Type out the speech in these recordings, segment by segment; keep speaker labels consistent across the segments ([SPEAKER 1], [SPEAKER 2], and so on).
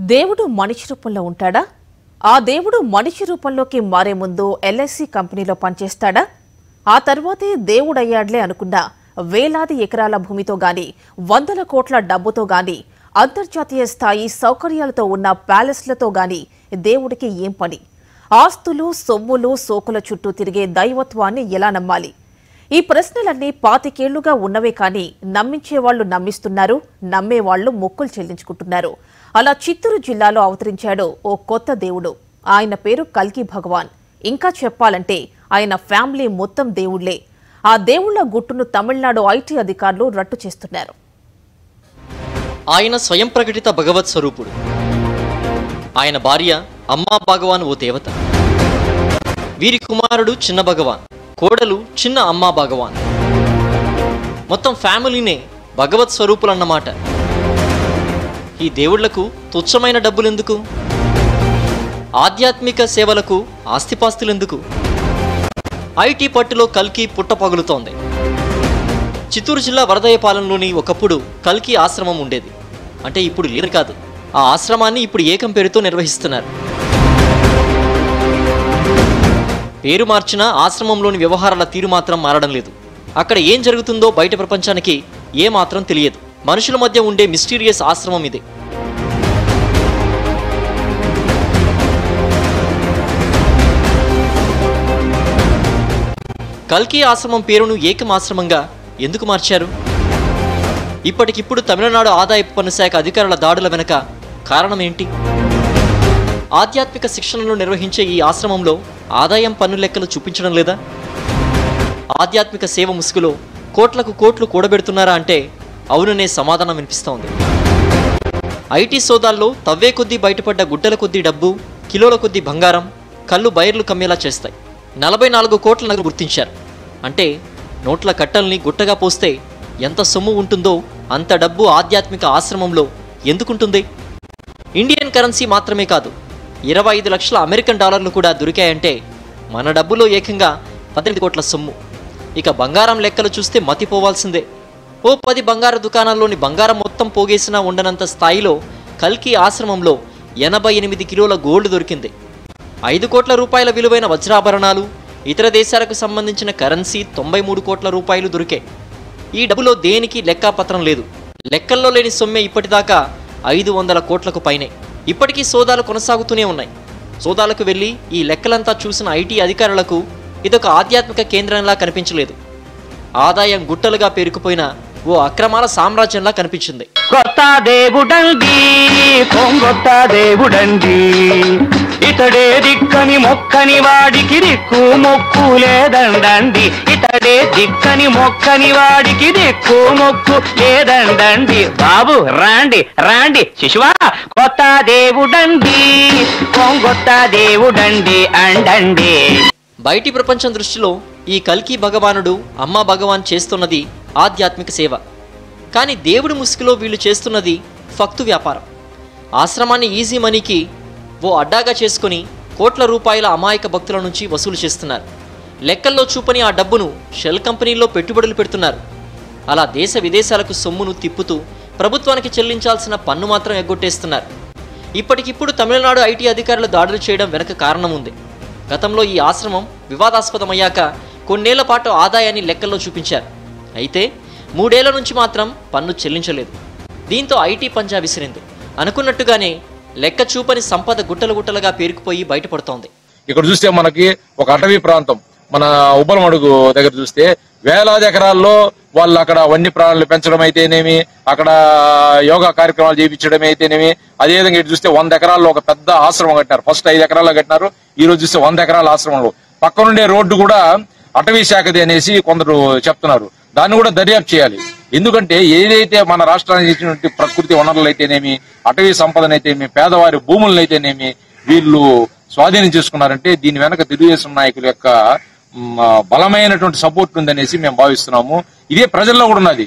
[SPEAKER 1] దేవుడు మనిషి రూపంలో ఉంటాడా ఆ దేవుడు మనిషి రూపంలోకి మారే ముందు ఎల్ఐసి కంపెనీలో పనిచేస్తాడా ఆ తర్వాతే దేవుడయ్యాడ్లే అనుకున్నా వేలాది ఎకరాల భూమితో గాని వందల కోట్ల డబ్బుతో గాని అంతర్జాతీయ స్థాయి సౌకర్యాలతో ఉన్న ప్యాలెస్లతో గాని దేవుడికి ఏం పని ఆస్తులు సొమ్ములు సోకుల చుట్టూ తిరిగే దైవత్వాన్ని ఎలా నమ్మాలి ఈ ప్రశ్నలన్నీ పాతికేళ్లుగా ఉన్నవే కానీ నమ్మించేవాళ్లు నమ్మిస్తున్నారు నమ్మేవాళ్లు మొక్కులు చెల్లించుకుంటున్నారు అలా చిత్తూరు జిల్లాలో అవతరించాడు ఓ కొత్త దేవుడు ఆయన పేరు కల్కి భగవాన్ ఇంకా చెప్పాలంటే ఆయన ఫ్యామిలీ మొత్తం దేవుళ్లే ఆ దేవుళ్ల గుట్టును తమిళనాడు ఐటీ అధికారులు రట్టు చేస్తున్నారు
[SPEAKER 2] ఆయన స్వయం ప్రకటిత భగవత్ స్వరూపుడు ఆయన భార్య అమ్మా భగవాన్ ఓ దేవత వీరి కుమారుడు చిన్న భగవాన్ కోడలు చిన్న అమ్మా భగవాన్ మొత్తం ఫ్యామిలీనే భగవత్ స్వరూపులన్నమాట ఈ దేవుళ్లకు తుచ్చమైన డబ్బులెందుకు ఆధ్యాత్మిక సేవలకు ఆస్తిపాస్తులెందుకు ఐటీ పట్టులో కల్కి పుట్ట పగులుతోంది చిత్తూరు జిల్లా వరదయ్యపాలెంలోని ఒకప్పుడు కల్కి ఆశ్రమం ఉండేది అంటే ఇప్పుడు లేదు కాదు ఆ ఆశ్రమాన్ని ఇప్పుడు ఏకం పేరుతో నిర్వహిస్తున్నారు పేరు మార్చినా ఆశ్రమంలోని వ్యవహారాల తీరు మాత్రం మారడం లేదు అక్కడ ఏం జరుగుతుందో బయట ప్రపంచానికి ఏ మాత్రం తెలియదు మనుషుల మధ్య ఉండే మిస్టీరియస్ ఆశ్రమం ఇది కల్కి ఆశ్రమం పేరును ఏకం ఆశ్రమంగా ఎందుకు మార్చారు ఇప్పటికిప్పుడు తమిళనాడు ఆదాయపు పన్ను శాఖ అధికారుల దాడుల వెనుక కారణం ఏంటి ఆధ్యాత్మిక శిక్షణలు నిర్వహించే ఈ ఆశ్రమంలో ఆదాయం పన్ను లెక్కలు చూపించడం లేదా ఆధ్యాత్మిక సేవ ముసుగులో కోట్లకు కోట్లు కూడబెడుతున్నారా అంటే అవుననే సమాధానం వినిపిస్తోంది ఐటీ సోదాల్లో తవ్వే కొద్దీ బయటపడ్డ గుడ్డల కొద్దీ డబ్బు కిలోల కొద్దీ బంగారం కళ్ళు బైర్లు కమ్మేలా చేస్తాయి నలభై నాలుగు కోట్ల నగదు గుర్తించారు అంటే నోట్ల కట్టల్ని గుట్టగా పోస్తే ఎంత సొమ్ము ఉంటుందో అంత డబ్బు ఆధ్యాత్మిక ఆశ్రమంలో ఎందుకుంటుంది ఇండియన్ కరెన్సీ మాత్రమే కాదు ఇరవై ఐదు లక్షల అమెరికన్ డాలర్లు కూడా దొరికాయంటే మన డబ్బులో ఏకంగా పద్దెనిమిది కోట్ల సొమ్ము ఇక బంగారం లెక్కలు చూస్తే మతిపోవాల్సిందే ఓ పది బంగారు దుకాణాల్లోని బంగారం మొత్తం పోగేసినా ఉండనంత స్థాయిలో కల్కి ఆశ్రమంలో ఎనభై ఎనిమిది కిలోల గోల్డ్ దొరికింది ఐదు కోట్ల రూపాయల విలువైన వజ్రాభరణాలు ఇతర దేశాలకు సంబంధించిన కరెన్సీ తొంభై మూడు కోట్ల రూపాయలు దొరికాయి ఈ డబ్బులో దేనికి లెక్కాపత్రం లేదు లెక్కల్లో లేని సొమ్మె ఇప్పటిదాకా ఐదు వందల కోట్లకు పైనే ఇప్పటికీ సోదాలు కొనసాగుతూనే ఉన్నాయి సోదాలకు వెళ్ళి ఈ లెక్కలంతా చూసిన ఐటీ అధికారులకు ఇదొక ఆధ్యాత్మిక కేంద్రంలా కనిపించలేదు ఆదాయం గుట్టలుగా పేరుకుపోయిన ఓ అక్రమాల సామ్రాజ్యంలా కనిపించింది
[SPEAKER 3] కొత్త దేవుడండి పొంగొత్త దేవుడండి ఇతడే దిక్కని మొక్కని వాడికి దిక్కు మొక్కు లేదండండి ఇతడే దిక్కని మొక్కని వాడికి దిక్కు మొక్కు లేదండండి బాబు రాండి రాండి శిశువా కొత్త దేవుడండి పొంగొత్త దేవుడండి అండండి
[SPEAKER 2] బయటి ప్రపంచం దృష్టిలో ఈ కల్కి భగవానుడు అమ్మా భగవాన్ చేస్తున్నది ఆధ్యాత్మిక సేవ కానీ దేవుడి ముసుగులో వీళ్ళు చేస్తున్నది ఫక్తు వ్యాపారం ఆశ్రమాన్ని ఈజీ మనీకి ఓ అడ్డాగా చేసుకుని కోట్ల రూపాయల అమాయక భక్తుల నుంచి వసూలు చేస్తున్నారు లెక్కల్లో చూపని ఆ డబ్బును షెల్ కంపెనీల్లో పెట్టుబడులు పెడుతున్నారు అలా దేశ విదేశాలకు సొమ్మును తిప్పుతూ ప్రభుత్వానికి చెల్లించాల్సిన పన్ను మాత్రం ఎగ్గొట్టేస్తున్నారు ఇప్పటికిప్పుడు తమిళనాడు ఐటీ అధికారులు దాడులు చేయడం వెనక కారణం ఉంది గతంలో ఈ ఆశ్రమం వివాదాస్పదమయ్యాక కొన్నేళ్ల పాటు ఆదాయాన్ని లెక్కల్లో చూపించారు అయితే మూడేళ్ల నుంచి మాత్రం పన్ను చెల్లించలేదు దీంతో ఐటీ పంజా విసిరింది అనుకున్నట్టుగానే లెక్క చూపని సంపద గుట్టలు గుట్టలుగా పేరుకుపోయి బయటపడుతోంది
[SPEAKER 4] ఇక్కడ చూస్తే మనకి ఒక అటవీ ప్రాంతం మన ఉబ్బలమడుగు దగ్గర చూస్తే వేలాది ఎకరాల్లో వాళ్ళు అక్కడ వన్య ప్రాణులు పెంచడం అయితేనేమి అక్కడ యోగా కార్యక్రమాలు చేయించడం అయితేనేమి అదేవిధంగా ఇటు చూస్తే వంద ఎకరాల్లో ఒక పెద్ద ఆశ్రమం కట్టినారు ఫస్ట్ ఐదు ఎకరాల్లో కట్టినారు ఈ రోజు చూస్తే వంద ఎకరాల ఆశ్రమంలో పక్కనుండే రోడ్డు కూడా అటవీ శాఖది అనేసి కొందరు చెప్తున్నారు దాన్ని కూడా దర్యాప్తు చేయాలి ఎందుకంటే ఏదైతే మన రాష్ట్రానికి ఇచ్చినటువంటి ప్రకృతి వనరులు అయితేనేమి అటవీ సంపదనైతేనేమి పేదవారి భూములను అయితేనేమి వీళ్ళు స్వాధీనం చేసుకున్నారంటే దీని వెనక తెలుగుదేశం నాయకుల యొక్క మ్, బలమైనటువంటి సపోర్ట్ ఉందనేసి మేము భావిస్తున్నాము ఇదే ప్రజల్లో కూడా ఉన్నది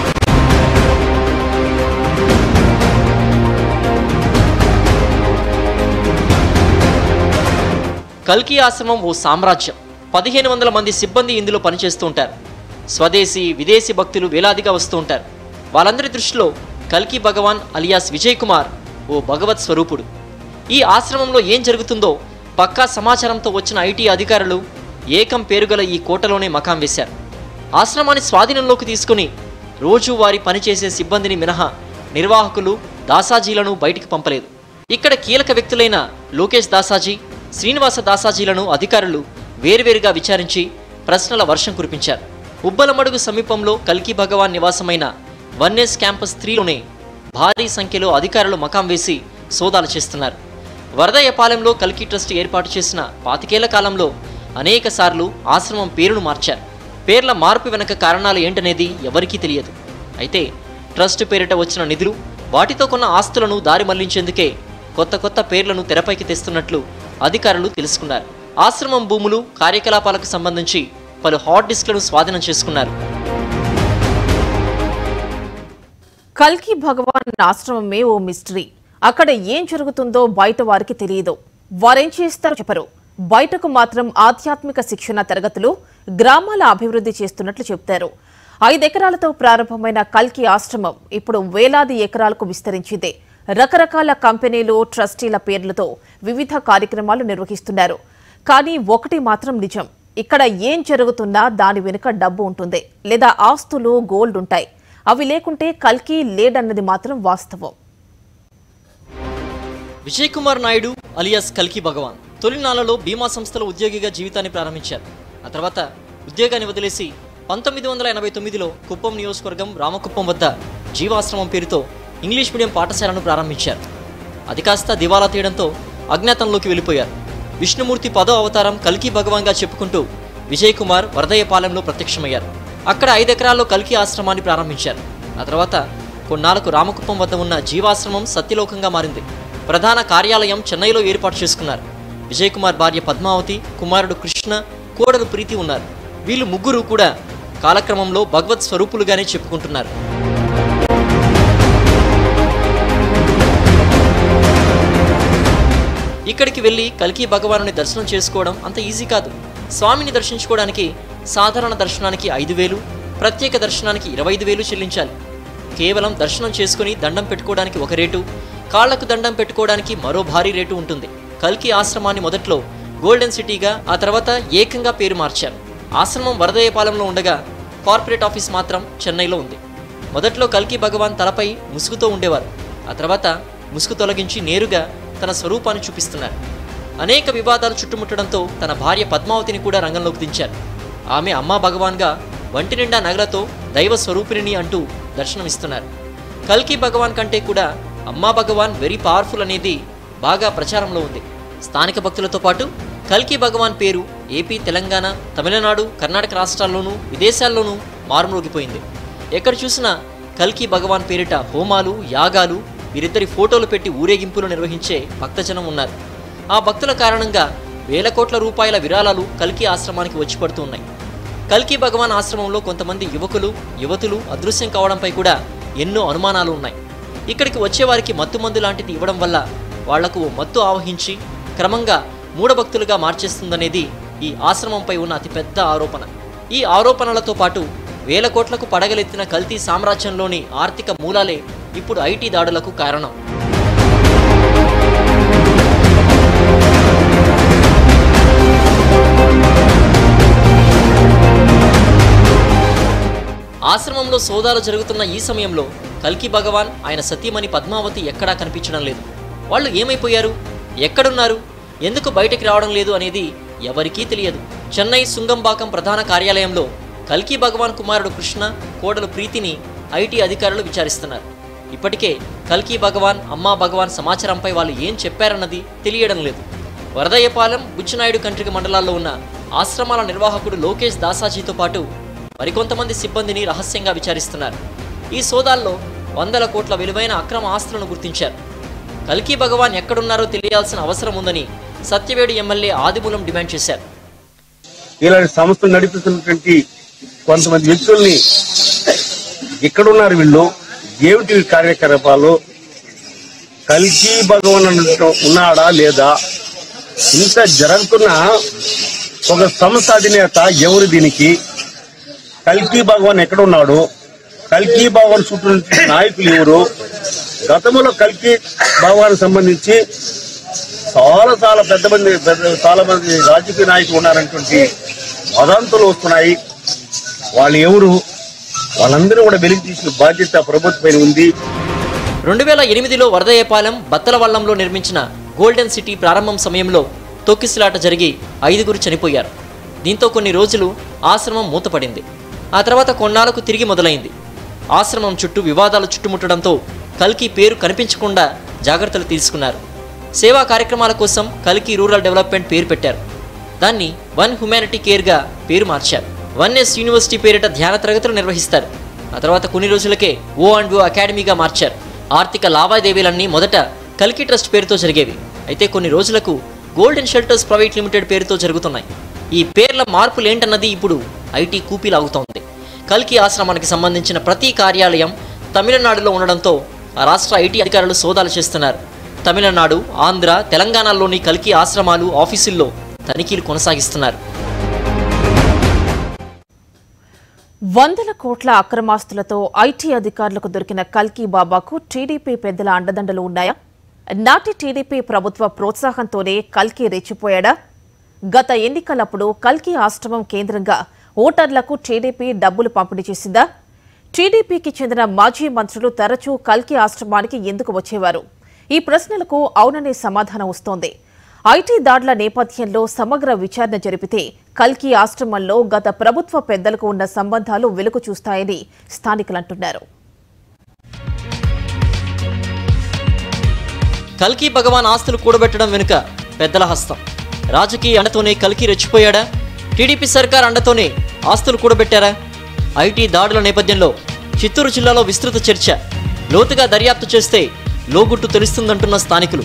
[SPEAKER 2] కల్కి ఆశ్రమం ఓ సామ్రాజ్యం పదిహేను వందల మంది సిబ్బంది ఇందులో పనిచేస్తూ ఉంటారు స్వదేశీ విదేశీ భక్తులు వేలాదిగా వస్తూ ఉంటారు వాళ్ళందరి దృష్టిలో కల్కి భగవాన్ అలియాస్ విజయ్ కుమార్ ఓ భగవత్ స్వరూపుడు ఈ ఆశ్రమంలో ఏం జరుగుతుందో పక్కా సమాచారంతో వచ్చిన ఐటీ అధికారులు ఏకం పేరుగల ఈ కోటలోనే మకాం వేశారు ఆశ్రమాన్ని స్వాధీనంలోకి తీసుకుని రోజువారీ పనిచేసే సిబ్బందిని మినహా నిర్వాహకులు దాసాజీలను బయటికి పంపలేదు ఇక్కడ కీలక వ్యక్తులైన లోకేష్ దాసాజీ శ్రీనివాస దాసాజీలను అధికారులు వేర్వేరుగా విచారించి ప్రశ్నల వర్షం కురిపించారు ఉబ్బలమడుగు సమీపంలో కల్కి భగవాన్ నివాసమైన వన్నేస్ క్యాంపస్ త్రీలోనే భారీ సంఖ్యలో అధికారులు మకాం వేసి సోదాలు చేస్తున్నారు వరదయ్యపాలెంలో కల్కి ట్రస్ట్ ఏర్పాటు చేసిన పాతికేళ్ల కాలంలో అనేక సార్లు ఆశ్రమం పేరును మార్చారు పేర్ల మార్పు వెనక కారణాలు ఏంటనేది ఎవరికీ తెలియదు అయితే ట్రస్ట్ పేరిట వచ్చిన నిధులు వాటితో కొన్న ఆస్తులను దారి మళ్లించేందుకే కొత్త కొత్త పేర్లను తెరపైకి తెస్తున్నట్లు అధికారులు తెలుసుకున్నారు ఆశ్రమం భూములు కార్యకలాపాలకు సంబంధించి పలు హాట్ డిస్క్లను స్వాధీనం చేసుకున్నారు
[SPEAKER 1] కల్కి భగవాన్ ఆశ్రమమే ఓ మిస్టరీ అక్కడ ఏం జరుగుతుందో బయట వారికి తెలియదు వారేం చేస్తారో చెప్పరు బయటకు మాత్రం ఆధ్యాత్మిక శిక్షణ తరగతులు గ్రామాల అభివృద్ధి చేస్తున్నట్లు చెప్తారు ఐదెకరాలతో ప్రారంభమైన కల్కి ఆశ్రమం ఇప్పుడు వేలాది ఎకరాలకు విస్తరించింది రకరకాల కంపెనీలు ట్రస్టీల పేర్లతో వివిధ కార్యక్రమాలు నిర్వహిస్తున్నారు కానీ ఒకటి మాత్రం నిజం ఇక్కడ ఏం జరుగుతున్నా దాని వెనుక డబ్బు ఉంటుంది లేదా ఆస్తులు గోల్డ్ ఉంటాయి అవి లేకుంటే కల్కి లేడన్నది మాత్రం వాస్తవం
[SPEAKER 2] విజయ్ కుమార్ నాయుడు అలియాస్ కల్కి భగవాన్ తొలినాళ్లలో బీమా సంస్థలో ఉద్యోగిగా జీవితాన్ని ప్రారంభించారు ఆ తర్వాత ఉద్యోగాన్ని వదిలేసి పంతొమ్మిది వందల ఎనభై తొమ్మిదిలో కుప్పం నియోజకవర్గం రామకుప్పం వద్ద జీవాశ్రమం పేరుతో ఇంగ్లీష్ మీడియం పాఠశాలను ప్రారంభించారు అది కాస్త దివాలా తీయడంతో అజ్ఞాతంలోకి వెళ్ళిపోయారు విష్ణుమూర్తి పదో అవతారం కల్కి భగవాన్గా చెప్పుకుంటూ విజయ్ కుమార్ వరదయ్యపాలెంలో ప్రత్యక్షమయ్యారు అక్కడ ఐదెకరాల్లో కల్కి ఆశ్రమాన్ని ప్రారంభించారు ఆ తర్వాత కొన్నాళ్లకు రామకుప్పం వద్ద ఉన్న జీవాశ్రమం సత్యలోకంగా మారింది ప్రధాన కార్యాలయం చెన్నైలో ఏర్పాటు చేసుకున్నారు విజయ్ కుమార్ భార్య పద్మావతి కుమారుడు కృష్ణ కోడలు ప్రీతి ఉన్నారు వీళ్ళు ముగ్గురు కూడా కాలక్రమంలో భగవత్ స్వరూపులుగానే చెప్పుకుంటున్నారు ఇక్కడికి వెళ్ళి కల్కి భగవానుని దర్శనం చేసుకోవడం అంత ఈజీ కాదు స్వామిని దర్శించుకోవడానికి సాధారణ దర్శనానికి ఐదు వేలు ప్రత్యేక దర్శనానికి ఇరవై ఐదు వేలు చెల్లించాలి కేవలం దర్శనం చేసుకుని దండం పెట్టుకోవడానికి ఒక రేటు కాళ్లకు దండం పెట్టుకోవడానికి మరో భారీ రేటు ఉంటుంది కల్కి ఆశ్రమాన్ని మొదట్లో గోల్డెన్ సిటీగా ఆ తర్వాత ఏకంగా పేరు మార్చారు ఆశ్రమం వరదయ్యపాలెంలో ఉండగా కార్పొరేట్ ఆఫీస్ మాత్రం చెన్నైలో ఉంది మొదట్లో కల్కి భగవాన్ తలపై ముసుగుతో ఉండేవారు ఆ తర్వాత ముసుగు తొలగించి నేరుగా తన స్వరూపాన్ని చూపిస్తున్నారు అనేక వివాదాలు చుట్టుముట్టడంతో తన భార్య పద్మావతిని కూడా రంగంలోకి దించారు ఆమె అమ్మా భగవాన్గా వంటి నిండా నగలతో దైవ స్వరూపిణిని అంటూ దర్శనమిస్తున్నారు కల్కి భగవాన్ కంటే కూడా అమ్మా భగవాన్ వెరీ పవర్ఫుల్ అనేది బాగా ప్రచారంలో ఉంది స్థానిక భక్తులతో పాటు కల్కి భగవాన్ పేరు ఏపీ తెలంగాణ తమిళనాడు కర్ణాటక రాష్ట్రాల్లోనూ విదేశాల్లోనూ మారుమ్రోగిపోయింది ఎక్కడ చూసినా కల్కి భగవాన్ పేరిట హోమాలు యాగాలు వీరిద్దరి ఫోటోలు పెట్టి ఊరేగింపులు నిర్వహించే భక్తజనం ఉన్నారు ఆ భక్తుల కారణంగా వేల కోట్ల రూపాయల విరాళాలు కల్కి ఆశ్రమానికి వచ్చి పడుతూ ఉన్నాయి కల్కి భగవాన్ ఆశ్రమంలో కొంతమంది యువకులు యువతులు అదృశ్యం కావడంపై కూడా ఎన్నో అనుమానాలు ఉన్నాయి ఇక్కడికి వచ్చేవారికి మత్తు మందు లాంటిది ఇవ్వడం వల్ల వాళ్లకు ఓ మత్తు ఆవహించి క్రమంగా మూఢభక్తులుగా మార్చేస్తుందనేది ఈ ఆశ్రమంపై ఉన్న అతిపెద్ద ఆరోపణ ఈ ఆరోపణలతో పాటు వేల కోట్లకు పడగలెత్తిన కల్తీ సామ్రాజ్యంలోని ఆర్థిక మూలాలే ఇప్పుడు ఐటీ దాడులకు కారణం ఆశ్రమంలో సోదాలు జరుగుతున్న ఈ సమయంలో కల్కి భగవాన్ ఆయన సతీమణి పద్మావతి ఎక్కడా కనిపించడం లేదు వాళ్ళు ఏమైపోయారు ఎక్కడున్నారు ఎందుకు బయటికి రావడం లేదు అనేది ఎవరికీ తెలియదు చెన్నై సుంగంబాకం ప్రధాన కార్యాలయంలో కల్కి భగవాన్ కుమారుడు కృష్ణ కోడలు ప్రీతిని ఐటీ అధికారులు విచారిస్తున్నారు ఇప్పటికే కల్కి భగవాన్ అమ్మా భగవాన్ సమాచారంపై వాళ్ళు ఏం చెప్పారన్నది తెలియడం లేదు వరదయ్యపాలెం బుచ్చినాయుడు కంట్రిక మండలాల్లో ఉన్న ఆశ్రమాల నిర్వాహకుడు లోకేష్ దాసాజీతో పాటు మరికొంతమంది సిబ్బందిని రహస్యంగా విచారిస్తున్నారు ఈ సోదాల్లో వందల కోట్ల విలువైన అక్రమ ఆస్తులను గుర్తించారు కల్కి భగవాన్ ఎక్కడున్నారో తెలియాల్సిన అవసరం ఉందని సత్యవేడు ఎమ్మెల్యే ఆదిమూలం డిమాండ్ చేశారు
[SPEAKER 5] ఇలాంటి సంస్థలు నడిపిస్తున్నటువంటి కొంతమంది వ్యక్తుల్ని ఎక్కడున్నారు వీళ్ళు ఏమిటి వీళ్ళ కార్యకలాపాలు కల్కి భగవాన్ అన్నట్టు ఉన్నాడా లేదా ఇంత జరుగుతున్న ఒక సంస్థ అధినేత ఎవరు దీనికి కల్కి భగవాన్ ఎక్కడ ఉన్నాడు కల్కి భగవాన్ చుట్టూ ఉన్న నాయకులు ఎవరు గతంలో కల్కి భావానికి సంబంధించి చాలా చాలా పెద్ద మంది పెద్ద చాలా మంది రాజకీయ నాయకులు ఉన్నారనేటువంటి వదంతులు వస్తున్నాయి వాళ్ళు ఎవరు వాళ్ళందరూ కూడా వెలికి తీసిన బాధ్యత ప్రభుత్వం పైన ఉంది
[SPEAKER 2] రెండు వేల ఎనిమిదిలో వరదయ్యపాలెం బత్తలవల్లంలో నిర్మించిన గోల్డెన్ సిటీ ప్రారంభం సమయంలో తొక్కిసలాట జరిగి ఐదుగురు చనిపోయారు దీంతో కొన్ని రోజులు ఆశ్రమం మూతపడింది ఆ తర్వాత కొన్నాళ్లకు తిరిగి మొదలైంది ఆశ్రమం చుట్టూ వివాదాలు చుట్టుముట్టడంతో కల్కి పేరు కనిపించకుండా జాగ్రత్తలు తీసుకున్నారు సేవా కార్యక్రమాల కోసం కల్కి రూరల్ డెవలప్మెంట్ పేరు పెట్టారు దాన్ని వన్ హ్యుమానిటీ కేర్గా పేరు మార్చారు వన్ ఎస్ యూనివర్సిటీ పేరిట ధ్యాన తరగతులు నిర్వహిస్తారు ఆ తర్వాత కొన్ని రోజులకే ఓ అండ్ ఓ అకాడమీగా మార్చారు ఆర్థిక లావాదేవీలన్నీ మొదట కల్కి ట్రస్ట్ పేరుతో జరిగేవి అయితే కొన్ని రోజులకు గోల్డెన్ షెల్టర్స్ ప్రైవేట్ లిమిటెడ్ పేరుతో జరుగుతున్నాయి ఈ పేర్ల మార్పులు ఏంటన్నది ఇప్పుడు ఐటీ కూపీలాగుతోంది కల్కి ఆశ్రమానికి సంబంధించిన ప్రతి కార్యాలయం తమిళనాడులో ఉండడంతో ఆ రాష్ట్ర ఐటీ అధికారులు సోదాలు చేస్తున్నారు తమిళనాడు ఆంధ్ర తెలంగాణలోని కల్కి ఆశ్రమాలు ఆఫీసుల్లో తనిఖీలు కొనసాగిస్తున్నారు
[SPEAKER 1] వందల కోట్ల అక్రమాస్తులతో ఐటీ అధికారులకు దొరికిన కల్కి బాబాకు టీడీపీ పెద్దల అండదండలు ఉన్నాయా నాటి టీడీపీ ప్రభుత్వ ప్రోత్సాహంతోనే కల్కి రెచ్చిపోయాడా గత ఎన్నికలప్పుడు కల్కి ఆశ్రమం కేంద్రంగా ఓటర్లకు టీడీపీ డబ్బులు పంపిణీ చేసిందా టీడీపీకి చెందిన మాజీ మంత్రులు తరచూ కల్కి ఆశ్రమానికి ఎందుకు వచ్చేవారు ఈ ప్రశ్నలకు అవుననే సమాధానం వస్తోంది ఐటీ దాడుల నేపథ్యంలో సమగ్ర విచారణ జరిపితే కల్కి ఆశ్రమంలో గత ప్రభుత్వ పెద్దలకు ఉన్న సంబంధాలు వెలుగు చూస్తాయని స్థానికులంటున్నారు
[SPEAKER 2] కల్కి భగవాన్ ఆస్తులు కూడబెట్టడం వెనుక పెద్దల హస్తం రాజకీయ అండతోనే కల్కి రెచ్చిపోయాడా టీడీపీ సర్కార్ అండతోనే ఆస్తులు కూడబెట్టారా ఐటీ దాడుల నేపథ్యంలో చిత్తూరు జిల్లాలో విస్తృత చర్చ లోతుగా దర్యాప్తు చేస్తే లోగుట్టు తెలుస్తుందంటున్న స్థానికులు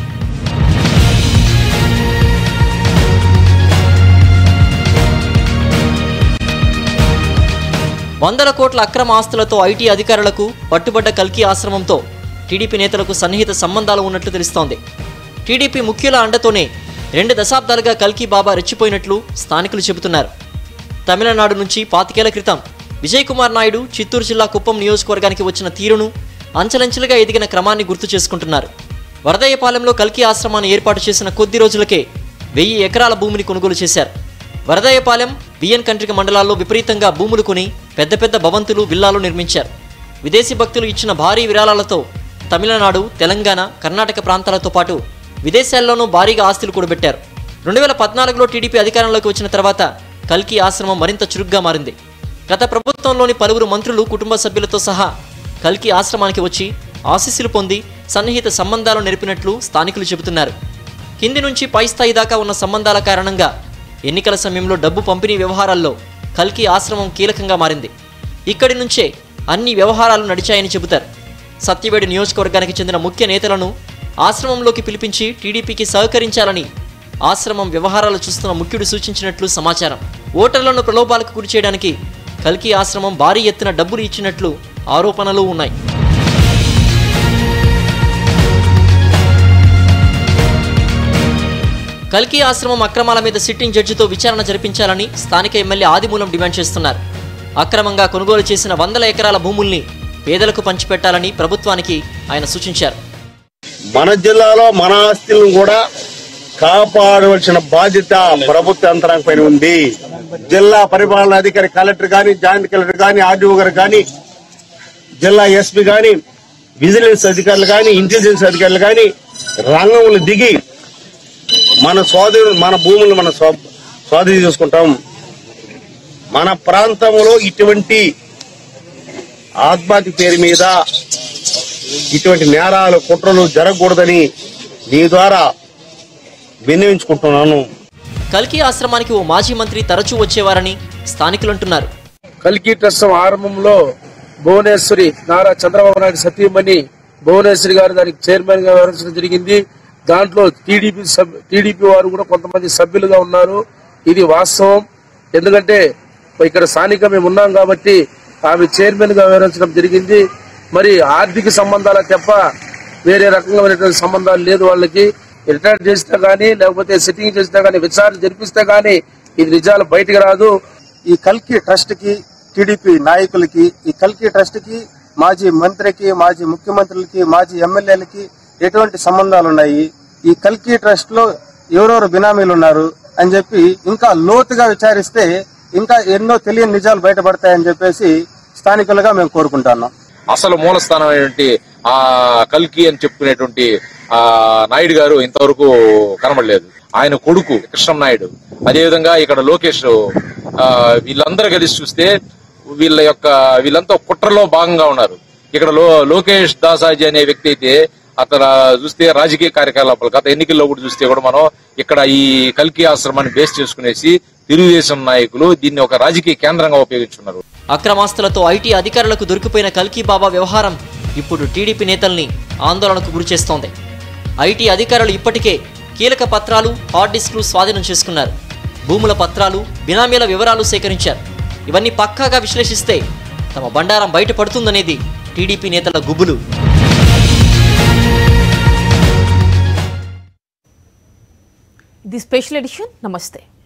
[SPEAKER 2] వందల కోట్ల అక్రమ ఆస్తులతో ఐటీ అధికారులకు పట్టుబడ్డ కల్కి ఆశ్రమంతో టీడీపీ నేతలకు సన్నిహిత సంబంధాలు ఉన్నట్లు తెలుస్తోంది టీడీపీ ముఖ్యుల అండతోనే రెండు దశాబ్దాలుగా కల్కి బాబా రెచ్చిపోయినట్లు స్థానికులు చెబుతున్నారు తమిళనాడు నుంచి పాతికేళ్ల క్రితం విజయ్ కుమార్ నాయుడు చిత్తూరు జిల్లా కుప్పం నియోజకవర్గానికి వచ్చిన తీరును అంచెలంచెలుగా ఎదిగిన క్రమాన్ని గుర్తు చేసుకుంటున్నారు వరదయ్యపాలెంలో కల్కి ఆశ్రమాన్ని ఏర్పాటు చేసిన కొద్ది రోజులకే వెయ్యి ఎకరాల భూమిని కొనుగోలు చేశారు వరదయ్యపాలెం బిఎన్ కంట్రిక మండలాల్లో విపరీతంగా భూములు కొని పెద్ద పెద్ద భవంతులు విల్లాలు నిర్మించారు విదేశీ భక్తులు ఇచ్చిన భారీ విరాళాలతో తమిళనాడు తెలంగాణ కర్ణాటక ప్రాంతాలతో పాటు విదేశాల్లోనూ భారీగా ఆస్తులు కూడబెట్టారు రెండు వేల పద్నాలుగులో టీడీపీ అధికారంలోకి వచ్చిన తర్వాత కల్కి ఆశ్రమం మరింత చురుగ్గా మారింది గత ప్రభుత్వంలోని పలువురు మంత్రులు కుటుంబ సభ్యులతో సహా కల్కి ఆశ్రమానికి వచ్చి ఆశీస్సులు పొంది సన్నిహిత సంబంధాలు నెరిపినట్లు స్థానికులు చెబుతున్నారు కింది నుంచి పై స్థాయి దాకా ఉన్న సంబంధాల కారణంగా ఎన్నికల సమయంలో డబ్బు పంపిణీ వ్యవహారాల్లో కల్కి ఆశ్రమం కీలకంగా మారింది ఇక్కడి నుంచే అన్ని వ్యవహారాలు నడిచాయని చెబుతారు సత్యవేడు నియోజకవర్గానికి చెందిన ముఖ్య నేతలను ఆశ్రమంలోకి పిలిపించి టీడీపీకి సహకరించాలని ఆశ్రమం వ్యవహారాలు చూస్తున్న ముఖ్యుడు సూచించినట్లు సమాచారం ఓటర్లను ప్రలోభాలకు గురి చేయడానికి కల్కి ఆశ్రమం భారీ ఎత్తున డబ్బులు ఇచ్చినట్లు ఆరోపణలు ఉన్నాయి కల్కి ఆశ్రమం అక్రమాల మీద సిట్టింగ్ జడ్జితో విచారణ జరిపించాలని స్థానిక ఎమ్మెల్యే ఆదిమూలం డిమాండ్ చేస్తున్నారు అక్రమంగా కొనుగోలు చేసిన వందల ఎకరాల భూముల్ని పేదలకు పంచిపెట్టాలని ప్రభుత్వానికి ఆయన సూచించారు
[SPEAKER 5] మన జిల్లాలో మన ఆస్తులను కూడా కాపాడవలసిన బాధ్యత ప్రభుత్వ యంత్రాంగం పైన ఉంది జిల్లా పరిపాలన అధికారి కలెక్టర్ గాని జాయింట్ కలెక్టర్ గాని ఆర్డీఓ గారు కానీ జిల్లా ఎస్పీ గాని విజిలెన్స్ అధికారులు గాని ఇంటెలిజెన్స్ అధికారులు గాని రంగంలో దిగి మన స్వాధీనం మన భూములను మన స్వా- స్వాధీనం చేసుకుంటాం మన ప్రాంతంలో ఇటువంటి ఆత్మహత్య పేరు మీద ఇటువంటి నేరాలు కుట్రలు జరగకూడదని నీ ద్వారా విన్నవించుకుంటున్నాను
[SPEAKER 2] కల్కి ఆశ్రమానికి ఓ మాజీ మంత్రి తరచూ వచ్చేవారని స్థానికులు అంటున్నారు
[SPEAKER 6] కల్కి ట్రస్ట్ ఆరంభంలో భువనేశ్వరి నారా చంద్రబాబు నాయుడు సతీమణి భువనేశ్వరి గారు దానికి చైర్మన్ గా వ్యవహరించడం జరిగింది దాంట్లో టీడీపీ సభ్ టీడీపీ వారు కూడా కొంతమంది సభ్యులుగా ఉన్నారు ఇది వాస్తవం ఎందుకంటే ఇక్కడ స్థానిక మేము ఉన్నాం కాబట్టి ఆమె చైర్మన్ గా వ్యవహరించడం జరిగింది మరి ఆర్థిక సంబంధాల తప్ప వేరే రకమైనటువంటి సంబంధాలు లేదు వాళ్ళకి రిటైర్ చేస్తే గానీ లేకపోతే సిట్టింగ్ చేస్తే గానీ విచారణ జరిపిస్తే గానీ ఇది నిజాలు బయటకు రాదు
[SPEAKER 7] ఈ కల్కి ట్రస్ట్ కి టీడీపీ నాయకులకి ఈ కల్కి ట్రస్ట్ కి మాజీ మంత్రికి మాజీ ముఖ్యమంత్రులకి మాజీ ఎమ్మెల్యేలకి ఎటువంటి సంబంధాలు ఉన్నాయి ఈ కల్కి ట్రస్ట్ లో ఎవరెవరు బినామీలు ఉన్నారు అని చెప్పి ఇంకా లోతుగా విచారిస్తే ఇంకా ఎన్నో తెలియని నిజాలు బయటపడతాయని చెప్పేసి స్థానికులుగా మేము కోరుకుంటున్నాం
[SPEAKER 4] అసలు మూలస్థానం అయినటువంటి ఆ కల్కి అని చెప్పుకునేటువంటి ఆ నాయుడు గారు ఇంతవరకు కనబడలేదు ఆయన కొడుకు కృష్ణ నాయుడు అదేవిధంగా ఇక్కడ లోకేష్ ఆ, వీళ్ళందరూ కలిసి చూస్తే వీళ్ళ యొక్క వీళ్ళంతా కుట్రలో భాగంగా ఉన్నారు ఇక్కడ లో లోకేష్ దాసాజీ అనే వ్యక్తి అయితే అతను చూస్తే రాజకీయ కార్యకలాపాలు గత ఎన్నికల్లో కూడా చూస్తే కూడా మనం ఇక్కడ ఈ కల్కి ఆశ్రమాన్ని బేస్ చేసుకునేసి తెలుగుదేశం నాయకులు దీన్ని ఒక రాజకీయ కేంద్రంగా ఉపయోగించున్నారు
[SPEAKER 2] అక్రమాస్తులతో ఐటీ అధికారులకు దొరికిపోయిన కల్కి బాబా వ్యవహారం ఇప్పుడు టీడీపీ నేతల్ని ఆందోళనకు గురిచేస్తోంది ఐటీ అధికారులు ఇప్పటికే కీలక పత్రాలు హార్డ్ డిస్క్లు స్వాధీనం చేసుకున్నారు భూముల పత్రాలు బినామీల వివరాలు సేకరించారు ఇవన్నీ పక్కాగా విశ్లేషిస్తే తమ బండారం బయటపడుతుందనేది టీడీపీ నేతల గుబులు
[SPEAKER 1] ఇది స్పెషల్ ఎడిషన్ నమస్తే